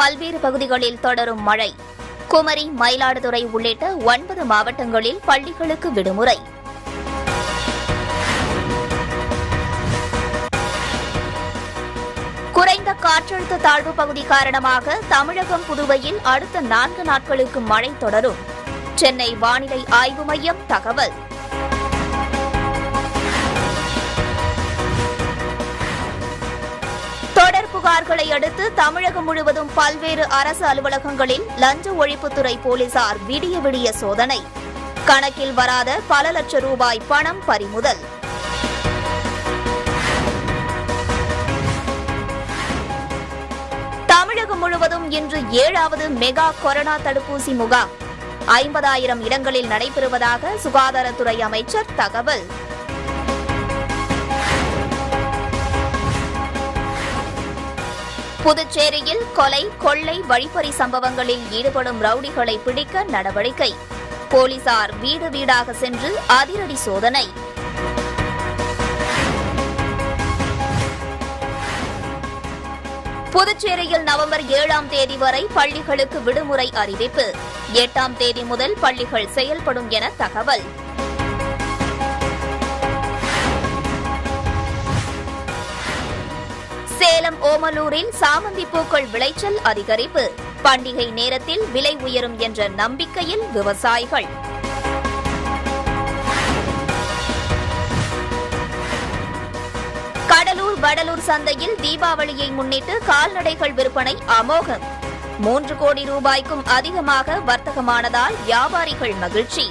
பல்வேறு பகுதிகளில் தொடரும் மழை குமரி மயிலாடுதுறை உள்ளிட்ட ஒன்பது மாவட்டங்களில் பள்ளிகளுக்கு விடுமுறை குறைந்த காற்றழுத்த தாழ்வு பகுதி காரணமாக தமிழகம் புதுவையில் அடுத்த நான்கு நாட்களுக்கு மழை தொடரும் சென்னை வானிலை ஆய்வு மையம் தகவல் தொடர் புகார்களை அடுத்து தமிழகம் முழுவதும் பல்வேறு அரசு அலுவலகங்களில் லஞ்ச ஒழிப்புத்துறை போலீசார் விடிய விடிய சோதனை கணக்கில் வராத பல லட்சம் ரூபாய் பணம் பறிமுதல் தமிழகம் முழுவதும் இன்று ஏழாவது மெகா கொரோனா தடுப்பூசி முகாம் ஐம்பதாயிரம் இடங்களில் நடைபெறுவதாக சுகாதாரத்துறை அமைச்சர் தகவல் புதுச்சேரியில் கொலை கொள்ளை வழிப்பறி சம்பவங்களில் ஈடுபடும் ரவுடிகளை பிடிக்க நடவடிக்கை போலீசார் வீடு வீடாக சென்று அதிரடி சோதனை புதுச்சேரியில் நவம்பர் ஏழாம் தேதி வரை பள்ளிகளுக்கு விடுமுறை அறிவிப்பு எட்டாம் தேதி முதல் பள்ளிகள் செயல்படும் என தகவல் சேலம் ஓமலூரில் சாமந்தி பூக்கள் விளைச்சல் அதிகரிப்பு பண்டிகை நேரத்தில் விலை உயரும் என்ற நம்பிக்கையில் விவசாயிகள் கடலூர் வடலூர் சந்தையில் தீபாவளியை முன்னிட்டு கால்நடைகள் விற்பனை அமோகம் மூன்று கோடி ரூபாய்க்கும் அதிகமாக வர்த்தகமானதால் வியாபாரிகள் மகிழ்ச்சி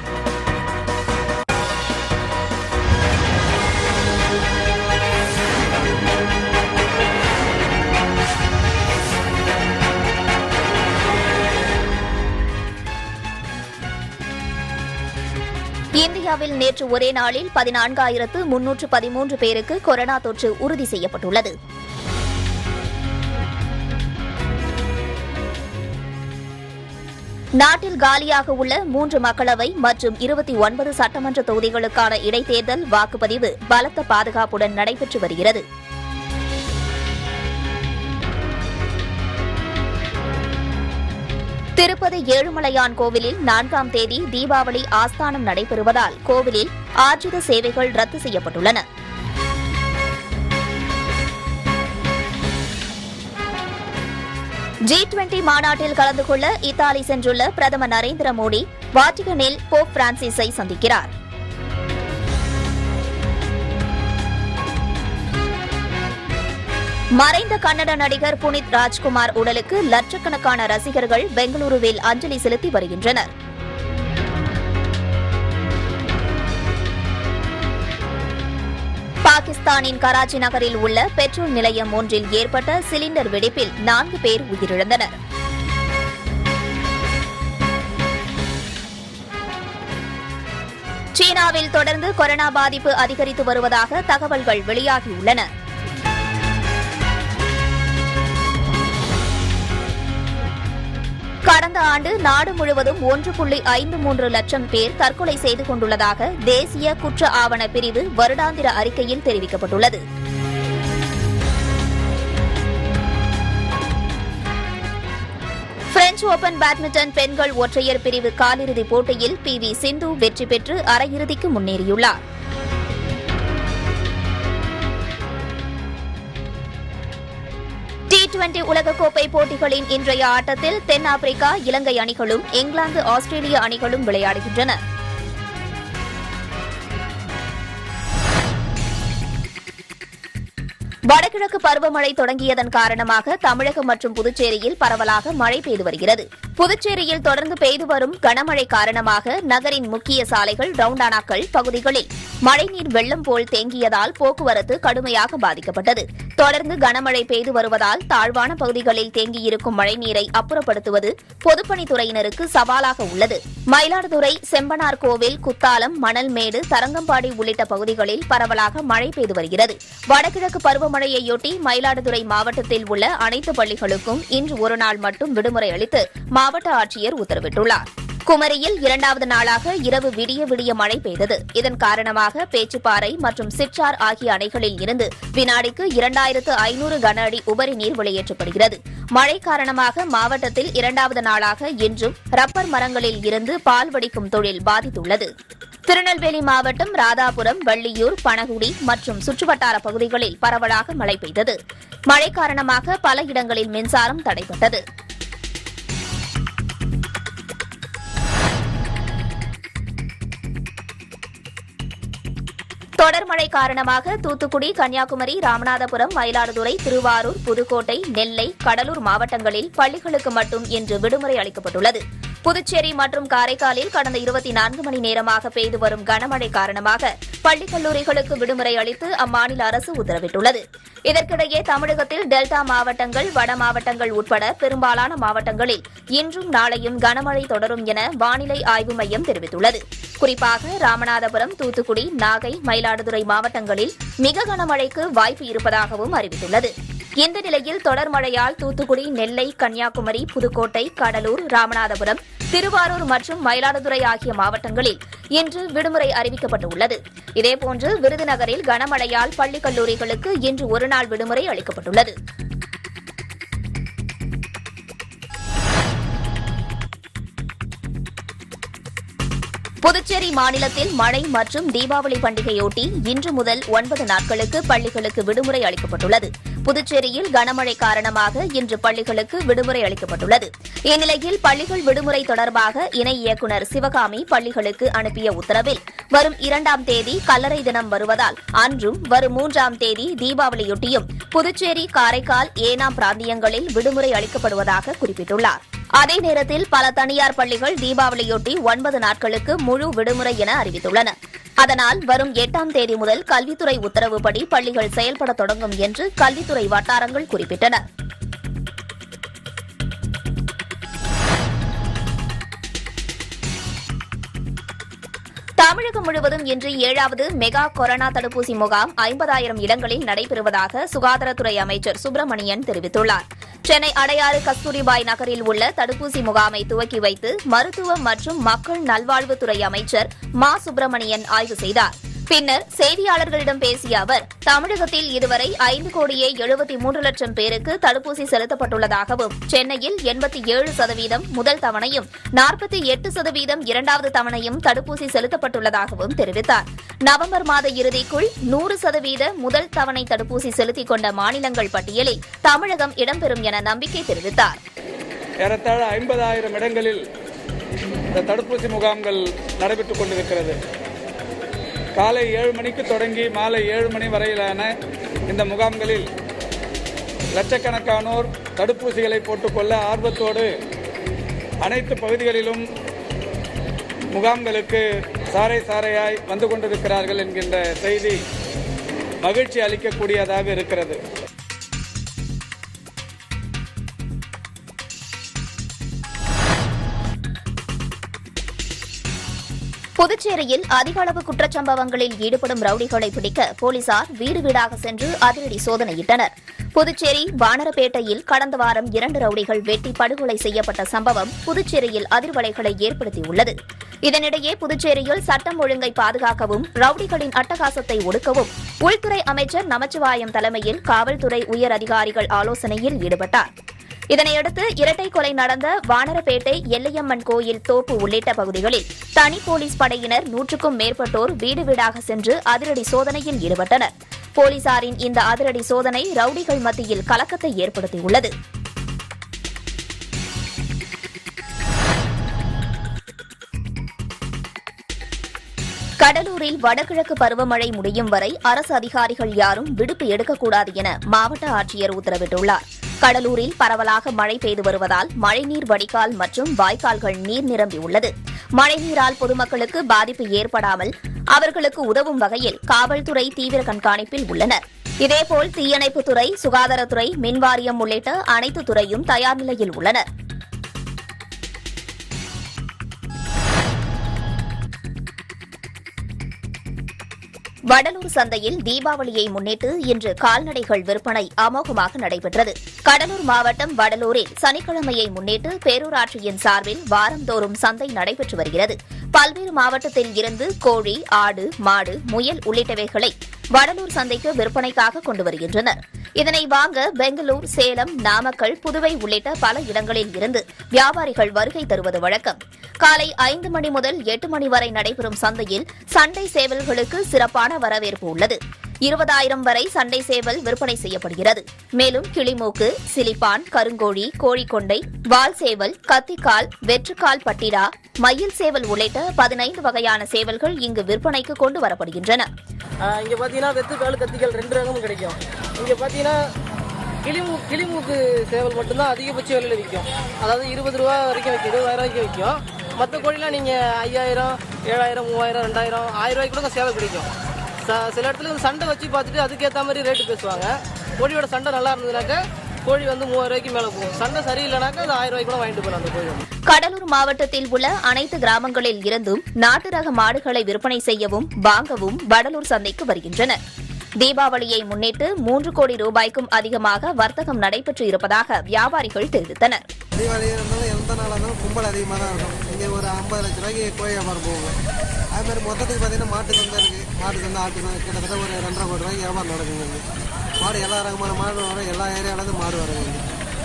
இந்தியாவில் நேற்று ஒரே நாளில் பதினான்காயிரத்து முன்னூற்று பதிமூன்று பேருக்கு கொரோனா தொற்று உறுதி செய்யப்பட்டுள்ளது நாட்டில் காலியாக உள்ள மூன்று மக்களவை மற்றும் இருபத்தி ஒன்பது சட்டமன்ற தொகுதிகளுக்கான இடைத்தேர்தல் வாக்குப்பதிவு பலத்த பாதுகாப்புடன் நடைபெற்று வருகிறது திருப்பதி ஏழுமலையான் கோவிலில் நான்காம் தேதி தீபாவளி ஆஸ்தானம் நடைபெறுவதால் கோவிலில் ஆர்ஜித சேவைகள் ரத்து செய்யப்பட்டுள்ளன ஜி டுவெண்டி மாநாட்டில் கலந்து கொள்ள இத்தாலி சென்றுள்ள பிரதமர் நரேந்திர மோடி வாட்டிகனில் போப் பிரான்சிஸை சந்திக்கிறார் மறைந்த கன்னட நடிகர் புனித் ராஜ்குமார் உடலுக்கு லட்சக்கணக்கான ரசிகர்கள் பெங்களூருவில் அஞ்சலி செலுத்தி வருகின்றனர் பாகிஸ்தானின் கராச்சி நகரில் உள்ள பெட்ரோல் நிலையம் ஒன்றில் ஏற்பட்ட சிலிண்டர் வெடிப்பில் நான்கு பேர் உயிரிழந்தனர் சீனாவில் தொடர்ந்து கொரோனா பாதிப்பு அதிகரித்து வருவதாக தகவல்கள் வெளியாகியுள்ளன கடந்த ஆண்டு நாடு முழுவதும் ஒன்று புள்ளி ஐந்து மூன்று லட்சம் பேர் தற்கொலை செய்து கொண்டுள்ளதாக தேசிய குற்ற ஆவண பிரிவு வருடாந்திர அறிக்கையில் தெரிவிக்கப்பட்டுள்ளது பிரெஞ்சு ஓபன் பேட்மிண்டன் பெண்கள் ஒற்றையர் பிரிவு காலிறுதிப் போட்டியில் பி வி சிந்து வெற்றி பெற்று அரையிறுதிக்கு முன்னேறியுள்ளார் டி டுவெண்டி உலகக்கோப்பை போட்டிகளின் இன்றைய ஆட்டத்தில் தென்னாப்பிரிக்கா இலங்கை அணிகளும் இங்கிலாந்து ஆஸ்திரேலிய அணிகளும் விளையாடுகின்றன வடகிழக்கு பருவமழை தொடங்கியதன் காரணமாக தமிழகம் மற்றும் புதுச்சேரியில் பரவலாக மழை பெய்து வருகிறது புதுச்சேரியில் தொடர்ந்து பெய்து வரும் கனமழை காரணமாக நகரின் முக்கிய சாலைகள் ரவுண்டானாக்கள் பகுதிகளில் மழைநீர் வெள்ளம் போல் தேங்கியதால் போக்குவரத்து கடுமையாக பாதிக்கப்பட்டது தொடர்ந்து கனமழை பெய்து வருவதால் தாழ்வான பகுதிகளில் தேங்கியிருக்கும் மழைநீரை அப்புறப்படுத்துவது பொதுப்பணித்துறையினருக்கு சவாலாக உள்ளது மயிலாடுதுறை செம்பனார் கோவில் குத்தாலம் மணல்மேடு தரங்கம்பாடி உள்ளிட்ட பகுதிகளில் பரவலாக மழை பெய்து வருகிறது வடகிழக்கு பருவமழையையொட்டி மயிலாடுதுறை மாவட்டத்தில் உள்ள அனைத்து பள்ளிகளுக்கும் இன்று ஒருநாள் மட்டும் விடுமுறை அளித்து மாவட்ட ஆட்சியர் உத்தரவிட்டுள்ளார் குமரியில் இரண்டாவது நாளாக இரவு விடிய விடிய மழை பெய்தது இதன் காரணமாக பேச்சுப்பாறை மற்றும் சிற்றார் ஆகிய அணைகளில் இருந்து வினாடிக்கு இரண்டாயிரத்து ஐநூறு கன அடி உபரி நீர் வெளியேற்றப்படுகிறது மழை காரணமாக மாவட்டத்தில் இரண்டாவது நாளாக இன்றும் ரப்பர் மரங்களில் இருந்து பால் வடிக்கும் தொழில் பாதித்துள்ளது திருநெல்வேலி மாவட்டம் ராதாபுரம் வள்ளியூர் பனகுடி மற்றும் சுற்றுவட்டார பகுதிகளில் பரவலாக மழை பெய்தது மழை காரணமாக பல இடங்களில் மின்சாரம் தடைபட்டது தொடர் மழை காரணமாக தூத்துக்குடி கன்னியாகுமரி ராமநாதபுரம் மயிலாடுதுறை திருவாரூர் புதுக்கோட்டை நெல்லை கடலூர் மாவட்டங்களில் பள்ளிகளுக்கு மட்டும் இன்று விடுமுறை அளிக்கப்பட்டுள்ளது புதுச்சேரி மற்றும் காரைக்காலில் கடந்த இருபத்தி நான்கு மணி நேரமாக பெய்து வரும் கனமழை காரணமாக பள்ளி கல்லூரிகளுக்கு விடுமுறை அளித்து அம்மாநில அரசு உத்தரவிட்டுள்ளது இதற்கிடையே தமிழகத்தில் டெல்டா மாவட்டங்கள் வட மாவட்டங்கள் உட்பட பெரும்பாலான மாவட்டங்களில் இன்றும் நாளையும் கனமழை தொடரும் என வானிலை ஆய்வு மையம் தெரிவித்துள்ளது குறிப்பாக ராமநாதபுரம் தூத்துக்குடி நாகை மயிலாடுதுறை மாவட்டங்களில் மிக கனமழைக்கு வாய்ப்பு இருப்பதாகவும் அறிவித்துள்ளது இந்த நிலையில் தொடர் மழையால் தூத்துக்குடி நெல்லை கன்னியாகுமரி புதுக்கோட்டை கடலூர் ராமநாதபுரம் திருவாரூர் மற்றும் மயிலாடுதுறை ஆகிய மாவட்டங்களில் இன்று விடுமுறை அறிவிக்கப்பட்டுள்ளது இதேபோன்று விருதுநகரில் கனமழையால் பள்ளி கல்லூரிகளுக்கு இன்று ஒருநாள் விடுமுறை அளிக்கப்பட்டுள்ளது புதுச்சேரி மாநிலத்தில் மழை மற்றும் தீபாவளி பண்டிகையொட்டி இன்று முதல் ஒன்பது நாட்களுக்கு பள்ளிகளுக்கு விடுமுறை அளிக்கப்பட்டுள்ளது புதுச்சேரியில் கனமழை காரணமாக இன்று பள்ளிகளுக்கு விடுமுறை அளிக்கப்பட்டுள்ளது இந்நிலையில் பள்ளிகள் விடுமுறை தொடர்பாக இணை இயக்குநர் சிவகாமி பள்ளிகளுக்கு அனுப்பிய உத்தரவில் வரும் இரண்டாம் தேதி கல்லறை தினம் வருவதால் அன்றும் வரும் மூன்றாம் தேதி தீபாவளியொட்டியும் புதுச்சேரி காரைக்கால் ஏனாம் பிராந்தியங்களில் விடுமுறை அளிக்கப்படுவதாக குறிப்பிட்டுள்ளார் அதே நேரத்தில் பல தனியார் பள்ளிகள் தீபாவளியொட்டி ஒன்பது நாட்களுக்கு முழு விடுமுறை என அறிவித்துள்ளன அதனால் வரும் எட்டாம் தேதி முதல் கல்வித்துறை உத்தரவுப்படி பள்ளிகள் செயல்பட தொடங்கும் என்று கல்வித்துறை வட்டாரங்கள் குறிப்பிட்டன தமிழகம் முழுவதும் இன்று ஏழாவது மெகா கொரோனா தடுப்பூசி முகாம் ஐம்பதாயிரம் இடங்களில் நடைபெறுவதாக சுகாதாரத்துறை அமைச்சர் சுப்பிரமணியன் தெரிவித்துள்ளார் சென்னை அடையாறு கஸ்தூரிபாய் நகரில் உள்ள தடுப்பூசி முகாமை துவக்கி வைத்து மருத்துவ மற்றும் மக்கள் நல்வாழ்வுத்துறை அமைச்சர் மா சுப்பிரமணியன் ஆய்வு செய்தார் பின்னர் செய்தியாளர்களிடம் பேசிய அவர் தமிழகத்தில் இதுவரை ஐந்து கோடியே எழுபத்தி மூன்று லட்சம் பேருக்கு தடுப்பூசி செலுத்தப்பட்டுள்ளதாகவும் சென்னையில் எண்பத்தி ஏழு சதவீதம் முதல் தவணையும் நாற்பத்தி எட்டு சதவீதம் இரண்டாவது தவணையும் தடுப்பூசி செலுத்தப்பட்டுள்ளதாகவும் தெரிவித்தார் நவம்பர் மாத இறுதிக்குள் நூறு சதவீத முதல் தவணை தடுப்பூசி செலுத்திக் கொண்ட மாநிலங்கள் பட்டியலில் தமிழகம் இடம்பெறும் என நம்பிக்கை தெரிவித்தார் ஏறத்தாழ ஐம்பதாயிரம் இடங்களில் இந்த தடுப்பூசி முகாம்கள் நடைபெற்றுக் கொண்டிருக்கிறது காலை ஏழு மணிக்கு தொடங்கி மாலை ஏழு மணி வரையிலான இந்த முகாம்களில் லட்சக்கணக்கானோர் தடுப்பூசிகளை போட்டுக்கொள்ள ஆர்வத்தோடு அனைத்து பகுதிகளிலும் முகாம்களுக்கு சாறை சாறையாய் வந்து கொண்டிருக்கிறார்கள் என்கின்ற செய்தி மகிழ்ச்சி அளிக்கக்கூடியதாக இருக்கிறது புதுச்சேரியில் அதிக அளவு குற்றச்சம்பவங்களில் ஈடுபடும் ரவுடிகளை பிடிக்க போலீசார் வீடு வீடாக சென்று அதிரடி சோதனையிட்டனர் புதுச்சேரி வானரப்பேட்டையில் கடந்த வாரம் இரண்டு ரவுடிகள் வெட்டி படுகொலை செய்யப்பட்ட சம்பவம் புதுச்சேரியில் அதிர்வலைகளை ஏற்படுத்தியுள்ளது இதனிடையே புதுச்சேரியில் சட்டம் ஒழுங்கை பாதுகாக்கவும் ரவுடிகளின் அட்டகாசத்தை ஒடுக்கவும் உள்துறை அமைச்சர் நமச்சிவாயம் தலைமையில் காவல்துறை உயர் அதிகாரிகள் ஆலோசனையில் ஈடுபட்டார் இதனையடுத்து இரட்டை கொலை நடந்த வானரப்பேட்டை எல்லையம்மன் கோயில் தோப்பு உள்ளிட்ட பகுதிகளில் தனி போலீஸ் படையினர் நூற்றுக்கும் மேற்பட்டோர் வீடு வீடாக சென்று அதிரடி சோதனையில் ஈடுபட்டனர் போலீசாரின் இந்த அதிரடி சோதனை ரவுடிகள் மத்தியில் கலக்கத்தை ஏற்படுத்தியுள்ளது கடலூரில் வடகிழக்கு பருவமழை முடியும் வரை அரசு அதிகாரிகள் யாரும் விடுப்பு எடுக்கக்கூடாது என மாவட்ட ஆட்சியர் உத்தரவிட்டுள்ளார் கடலூரில் பரவலாக மழை பெய்து வருவதால் மழைநீர் வடிகால் மற்றும் வாய்க்கால்கள் நீர் நிரம்பியுள்ளது மழைநீரால் பொதுமக்களுக்கு பாதிப்பு ஏற்படாமல் அவர்களுக்கு உதவும் வகையில் காவல்துறை தீவிர கண்காணிப்பில் உள்ளனர் இதேபோல் தீயணைப்புத்துறை சுகாதாரத்துறை மின்வாரியம் உள்ளிட்ட அனைத்து துறையும் தயார் நிலையில் உள்ளனர் வடலூர் சந்தையில் தீபாவளியை முன்னிட்டு இன்று கால்நடைகள் விற்பனை அமோகமாக நடைபெற்றது கடலூர் மாவட்டம் வடலூரில் சனிக்கிழமையை முன்னிட்டு பேரூராட்சியின் சார்பில் வாரந்தோறும் சந்தை நடைபெற்று வருகிறது பல்வேறு மாவட்டத்தில் இருந்து கோழி ஆடு மாடு முயல் உள்ளிட்டவைகளை வடலூர் சந்தைக்கு விற்பனைக்காக கொண்டு வருகின்றனர் இதனை வாங்க பெங்களூர் சேலம் நாமக்கல் புதுவை உள்ளிட்ட பல இடங்களில் இருந்து வியாபாரிகள் வருகை தருவது வழக்கம் காலை ஐந்து மணி முதல் எட்டு மணி வரை நடைபெறும் சந்தையில் சண்டை சேவல்களுக்கு சிறப்பான வரவேற்பு உள்ளது இருபதாயிரம் வரை சண்டை சேவல் விற்பனை செய்யப்படுகிறது மேலும் கிளிமூக்கு சிலிப்பான் கருங்கோழி கோழிக்கொண்டை வால் சேவல் கத்திக்கால் வெற்றுக்கால் பட்டிரா மயில் சேவல் உள்ளிட்ட பதினைந்து வகையான சேவல்கள் இங்கு விற்பனைக்கு கொண்டு வரப்படுகின்றன ஆஹ் இங்க பாத்தீங்கன்னா வெத்துக்கால் கத்திகள் ரெண்டு ரகமும் கிடைக்கும் இங்க பாத்தீங்கன்னா கிளிமூ கிளிமூக்கு சேவல் மட்டும்தான் அதிகபட்ச விலையில விற்கும் அதாவது இருபது ரூபா வரைக்கும் விற்கும் இருபதாயிரம் வரைக்கும் விற்கும் மற்ற கோழிலாம் நீங்க ஐயாயிரம் ஏழாயிரம் மூவாயிரம் ரெண்டாயிரம் ஆயிரம் ரூபாய்க்கு கூட சேவல் கிடைக்கும் ச- சில இடத்துல இந்த சண்டை வச்சு பார்த்துட்டு அதுக்கேற்ற மாதிரி ரேட்டு பேசுவாங்க கோழியோட சண்டை நல்லா இருந்ததுனாக்கா கோழி வந்து மூவாயிரம் ரூபாய்க்கு மேலே போகும் சண்டை சரியில்லைனாக்கா அது ஆயிரம் ரூபாய்க்கு கூட வாங்கிட்டு போகலாம் அந்த கோழி வந்து. கடலூர் மாவட்டத்தில் உள்ள அனைத்து கிராமங்களில் இருந்தும் நாட்டு ரக மாடுகளை விற்பனை செய்யவும் வாங்கவும் வடலூர் சந்தைக்கு வருகின்றனர் தீபாவளியை முன்னிட்டு மூன்று கோடி ரூபாய்க்கும் அதிகமாக வர்த்தகம் நடைபெற்று இருப்பதாக வியாபாரிகள் தெரிவித்தனர் தீபாவளி இருந்தாலும் எந்த நாளாக இருந்தாலும் கும்பல் அதிகமாக தான் இருக்கும் இங்கே ஒரு ஐம்பது லட்ச ரூபாய்க்கு கோழி வியாபாரம் போகும் அது மாதிரி மொத்தத்துக்கு பார்த்தீங்கன்னா மாட்டு சந்தை இருக்குது மாட்டு சந்தை ஆட்டு சந்தை கிட்டத்தட்ட ஒரு ரெண்டரை கோடி ரூபாய்க்கு வியாபாரம் நடக்குங்க இங்க. மாடு எல்லா ரகமான மாடு வரும் எல்லா ஏரியாவிலேருந்து மாடு வருங்க இங்க.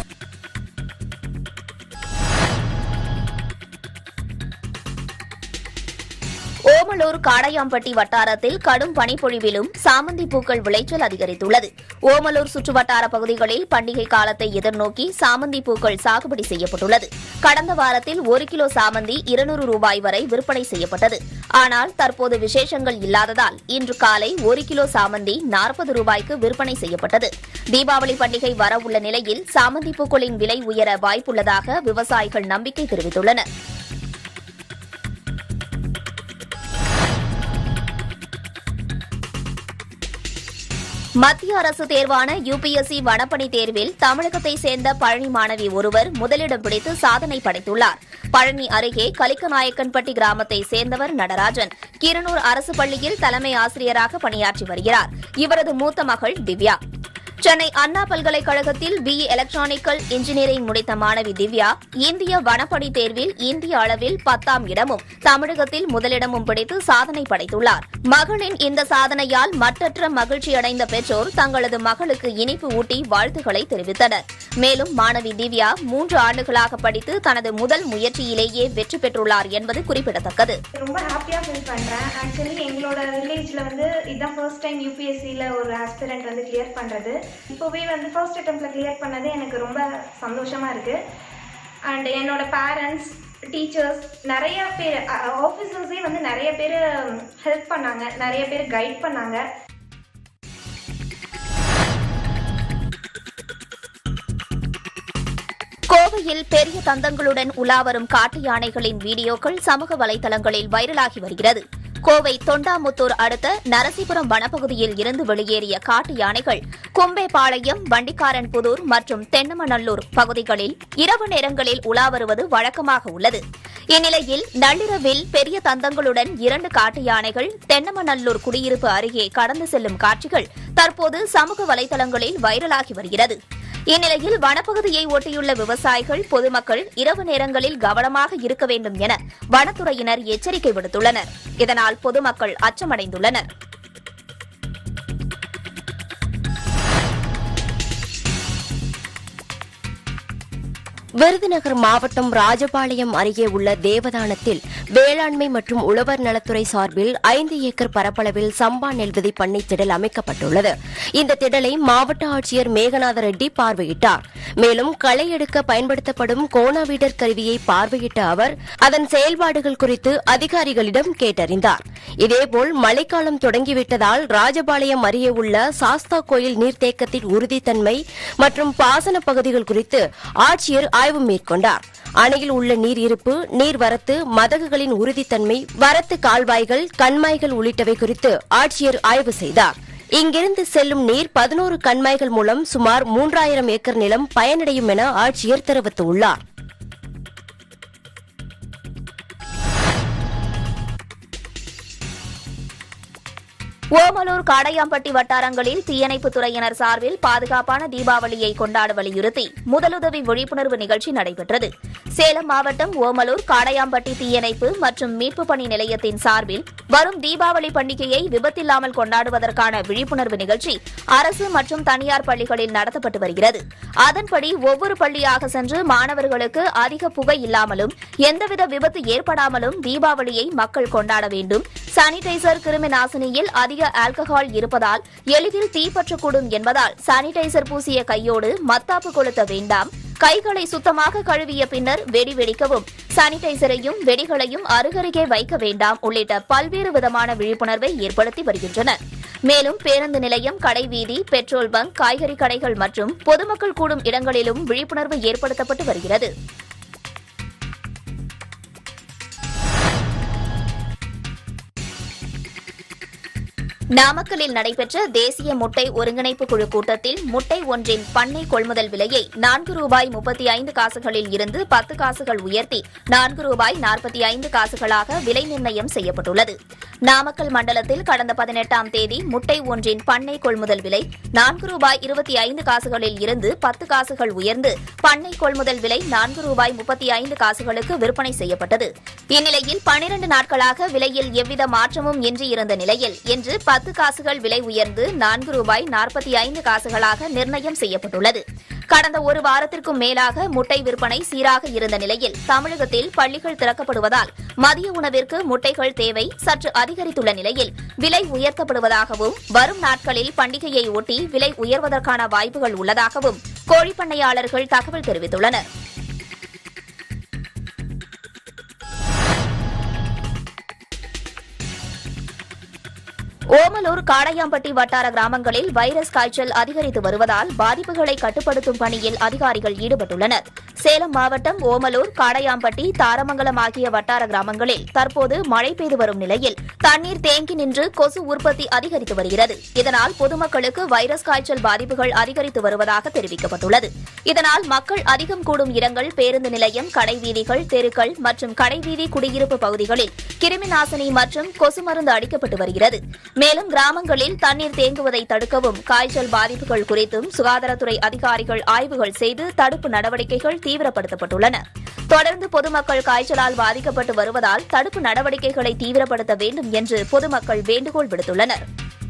ஓமலூர் காடையாம்பட்டி வட்டாரத்தில் கடும் பனிப்பொழிவிலும் சாமந்தி பூக்கள் விளைச்சல் அதிகரித்துள்ளது ஓமலூர் சுற்றுவட்டார பகுதிகளில் பண்டிகை காலத்தை எதிர்நோக்கி சாமந்தி பூக்கள் சாகுபடி செய்யப்பட்டுள்ளது கடந்த வாரத்தில் ஒரு கிலோ சாமந்தி இருநூறு ரூபாய் வரை விற்பனை செய்யப்பட்டது ஆனால் தற்போது விசேஷங்கள் இல்லாததால் இன்று காலை ஒரு கிலோ சாமந்தி நாற்பது ரூபாய்க்கு விற்பனை செய்யப்பட்டது தீபாவளி பண்டிகை வரவுள்ள நிலையில் சாமந்தி பூக்களின் விலை உயர வாய்ப்புள்ளதாக விவசாயிகள் நம்பிக்கை தெரிவித்துள்ளனர் மத்திய அரசு தேர்வான யுபிஎஸ்சி வனப்பணி தேர்வில் தமிழகத்தை சேர்ந்த பழனி மாணவி ஒருவர் முதலிடம் பிடித்து சாதனை படைத்துள்ளார் பழனி அருகே கலிக்கநாயக்கன்பட்டி கிராமத்தை சேர்ந்தவர் நடராஜன் கிரனூர் அரசு பள்ளியில் தலைமை ஆசிரியராக பணியாற்றி வருகிறார் இவரது மூத்த மகள் திவ்யா சென்னை அண்ணா பல்கலைக்கழகத்தில் பிஇ எலக்ட்ரானிக்கல் இன்ஜினியரிங் முடித்த மாணவி திவ்யா இந்திய வனப்பணி தேர்வில் இந்திய அளவில் பத்தாம் இடமும் தமிழகத்தில் முதலிடமும் பிடித்து சாதனை படைத்துள்ளார் மகளின் இந்த சாதனையால் மற்றற்ற மகிழ்ச்சியடைந்த பெற்றோர் தங்களது மகளுக்கு இனிப்பு ஊட்டி வாழ்த்துக்களை தெரிவித்தனர் மேலும் மாணவி திவ்யா மூன்று ஆண்டுகளாக படித்து தனது முதல் முயற்சியிலேயே வெற்றி பெற்றுள்ளார் என்பது குறிப்பிடத்தக்கது ரொம்ப ஹாப்பியாக ஃபீல் பண்ணுறேன் ஆக்சுவலி எங்களோட வில்லேஜில் வந்து இதுதான் ஃபர்ஸ்ட் டைம் யூபிஎஸ்சியில் ஒரு ஆஸ்பிரண்ட் வந்து கிளியர் பண்ணுறது இப்போவே வந்து ஃபர்ஸ்ட் அட்டம்ப்ட்ல கிளியர் பண்ணது எனக்கு ரொம்ப சந்தோஷமாக இருக்குது அண்ட் என்னோட பேரண்ட்ஸ் டீச்சர்ஸ் நிறைய பேர் ஆஃபீஸர்ஸே வந்து நிறைய பேர் ஹெல்ப் பண்ணாங்க நிறைய பேர் கைட் பண்ணாங்க கோவையில் பெரிய தந்தங்களுடன் உலாவரும் காட்டு யானைகளின் வீடியோக்கள் சமூக வலைதளங்களில் வைரலாகி வருகிறது கோவை தொண்டாமுத்தூர் அடுத்த நரசிபுரம் வனப்பகுதியில் இருந்து வெளியேறிய காட்டு யானைகள் கும்பேபாளையம் வண்டிக்காரன்புதூர் மற்றும் தென்னமநல்லூர் பகுதிகளில் இரவு நேரங்களில் உலா வருவது வழக்கமாக உள்ளது இந்நிலையில் நள்ளிரவில் பெரிய தந்தங்களுடன் இரண்டு காட்டு யானைகள் தென்னமநல்லூர் குடியிருப்பு அருகே கடந்து செல்லும் காட்சிகள் தற்போது சமூக வலைதளங்களில் வைரலாகி வருகிறது இந்நிலையில் வனப்பகுதியை ஒட்டியுள்ள விவசாயிகள் பொதுமக்கள் இரவு நேரங்களில் கவனமாக இருக்க வேண்டும் என வனத்துறையினர் எச்சரிக்கை விடுத்துள்ளனர் இதனால் பொதுமக்கள் அச்சமடைந்துள்ளனர் விருதுநகர் மாவட்டம் ராஜபாளையம் அருகே உள்ள தேவதானத்தில் வேளாண்மை மற்றும் உழவர் நலத்துறை சார்பில் ஐந்து ஏக்கர் பரப்பளவில் சம்பா நெல் விதை பண்ணை திடல் அமைக்கப்பட்டுள்ளது இந்த திடலை மாவட்ட ஆட்சியர் மேகநாத ரெட்டி பார்வையிட்டார் மேலும் களை எடுக்க பயன்படுத்தப்படும் கோணாவீடர் கருவியை பார்வையிட்ட அவர் அதன் செயல்பாடுகள் குறித்து அதிகாரிகளிடம் கேட்டறிந்தார் இதேபோல் மழைக்காலம் தொடங்கிவிட்டதால் ராஜபாளையம் அருகே உள்ள சாஸ்தா கோயில் நீர்த்தேக்கத்தின் உறுதித்தன்மை மற்றும் பாசன பகுதிகள் குறித்து ஆட்சியர் ஆய்வு மேற்கொண்டார் அணையில் உள்ள நீர் இருப்பு நீர்வரத்து மதகுகளின் உறுதித்தன்மை வரத்து கால்வாய்கள் கண்மாய்கள் உள்ளிட்டவை குறித்து ஆட்சியர் ஆய்வு செய்தார் இங்கிருந்து செல்லும் நீர் பதினோரு கண்மாய்கள் மூலம் சுமார் மூன்றாயிரம் ஏக்கர் நிலம் பயனடையும் என ஆட்சியர் தெரிவித்துள்ளார் ஓமலூர் காடையாம்பட்டி வட்டாரங்களில் தீயணைப்புத் துறையினர் சார்பில் பாதுகாப்பான தீபாவளியை கொண்டாட வலியுறுத்தி முதலுதவி விழிப்புணர்வு நிகழ்ச்சி நடைபெற்றது சேலம் மாவட்டம் ஓமலூர் காடையாம்பட்டி தீயணைப்பு மற்றும் மீட்புப் பணி நிலையத்தின் சார்பில் வரும் தீபாவளி பண்டிகையை விபத்தில்லாமல் கொண்டாடுவதற்கான விழிப்புணர்வு நிகழ்ச்சி அரசு மற்றும் தனியார் பள்ளிகளில் நடத்தப்பட்டு வருகிறது அதன்படி ஒவ்வொரு பள்ளியாக சென்று மாணவர்களுக்கு அதிக புகை இல்லாமலும் எந்தவித விபத்து ஏற்படாமலும் தீபாவளியை மக்கள் கொண்டாட வேண்டும் சானிடைசர் கிருமி நாசினியில் அதிக ஆல்கஹால் இருப்பதால் எளிதில் தீப்பற்றக்கூடும் என்பதால் சானிடைசர் பூசிய கையோடு மத்தாப்பு கொளுத்த வேண்டாம் கைகளை சுத்தமாக கழுவிய பின்னர் வெடி வெடிக்கவும் சானிடைசரையும் வெடிகளையும் அருகருகே வைக்க வேண்டாம் உள்ளிட்ட பல்வேறு விதமான விழிப்புணர்வை ஏற்படுத்தி வருகின்றனர் மேலும் பேருந்து நிலையம் கடைவீதி பெட்ரோல் பங்க் காய்கறி கடைகள் மற்றும் பொதுமக்கள் கூடும் இடங்களிலும் விழிப்புணர்வு ஏற்படுத்தப்பட்டு வருகிறது நாமக்கல்லில் நடைபெற்ற தேசிய முட்டை ஒருங்கிணைப்பு குழு கூட்டத்தில் முட்டை ஒன்றின் பண்ணை கொள்முதல் விலையை நான்கு ரூபாய் முப்பத்தி ஐந்து காசுகளில் இருந்து பத்து காசுகள் உயர்த்தி நான்கு ரூபாய் நாற்பத்தி ஐந்து காசுகளாக விலை நிர்ணயம் செய்யப்பட்டுள்ளது நாமக்கல் மண்டலத்தில் கடந்த பதினெட்டாம் தேதி முட்டை ஒன்றின் பண்ணை கொள்முதல் விலை நான்கு ரூபாய் இருபத்தி ஐந்து காசுகளில் இருந்து பத்து காசுகள் உயர்ந்து பண்ணை கொள்முதல் விலை நான்கு ரூபாய் முப்பத்தி ஐந்து காசுகளுக்கு விற்பனை செய்யப்பட்டது இந்நிலையில் பனிரண்டு நாட்களாக விலையில் எவ்வித மாற்றமும் இன்றி இருந்த நிலையில் இன்று பத்து காசுகள் விலை உயர்ந்து நான்கு ரூபாய் நாற்பத்தி ஐந்து காசுகளாக நிர்ணயம் செய்யப்பட்டுள்ளது கடந்த ஒரு வாரத்திற்கும் மேலாக முட்டை விற்பனை சீராக இருந்த நிலையில் தமிழகத்தில் பள்ளிகள் திறக்கப்படுவதால் மதிய உணவிற்கு முட்டைகள் தேவை சற்று அதிகரித்துள்ள நிலையில் விலை உயர்த்தப்படுவதாகவும் வரும் நாட்களில் பண்டிகையை ஒட்டி விலை உயர்வதற்கான வாய்ப்புகள் உள்ளதாகவும் கோழிப்பண்ணையாளர்கள் தகவல் தெரிவித்துள்ளனர் ஓமலூர் காடையாம்பட்டி வட்டார கிராமங்களில் வைரஸ் காய்ச்சல் அதிகரித்து வருவதால் பாதிப்புகளை கட்டுப்படுத்தும் பணியில் அதிகாரிகள் ஈடுபட்டுள்ளனர் சேலம் மாவட்டம் ஓமலூர் காடையாம்பட்டி தாரமங்கலம் ஆகிய வட்டார கிராமங்களில் தற்போது மழை பெய்து வரும் நிலையில் தண்ணீர் தேங்கி நின்று கொசு உற்பத்தி அதிகரித்து வருகிறது இதனால் பொதுமக்களுக்கு வைரஸ் காய்ச்சல் பாதிப்புகள் அதிகரித்து வருவதாக தெரிவிக்கப்பட்டுள்ளது இதனால் மக்கள் அதிகம் கூடும் இடங்கள் பேருந்து நிலையம் கடைவீதிகள் தெருக்கள் மற்றும் கடைவீதி குடியிருப்பு பகுதிகளில் கிருமி நாசினி மற்றும் கொசு மருந்து அடிக்கப்பட்டு வருகிறது மேலும் கிராமங்களில் தண்ணீர் தேங்குவதை தடுக்கவும் காய்ச்சல் பாதிப்புகள் குறித்தும் சுகாதாரத்துறை அதிகாரிகள் ஆய்வுகள் செய்து தடுப்பு நடவடிக்கைகள் தீவிரப்படுத்தப்பட்டுள்ளன தொடர்ந்து பொதுமக்கள் காய்ச்சலால் பாதிக்கப்பட்டு வருவதால் தடுப்பு நடவடிக்கைகளை தீவிரப்படுத்த வேண்டும் என்று பொதுமக்கள் வேண்டுகோள் விடுத்துள்ளனர்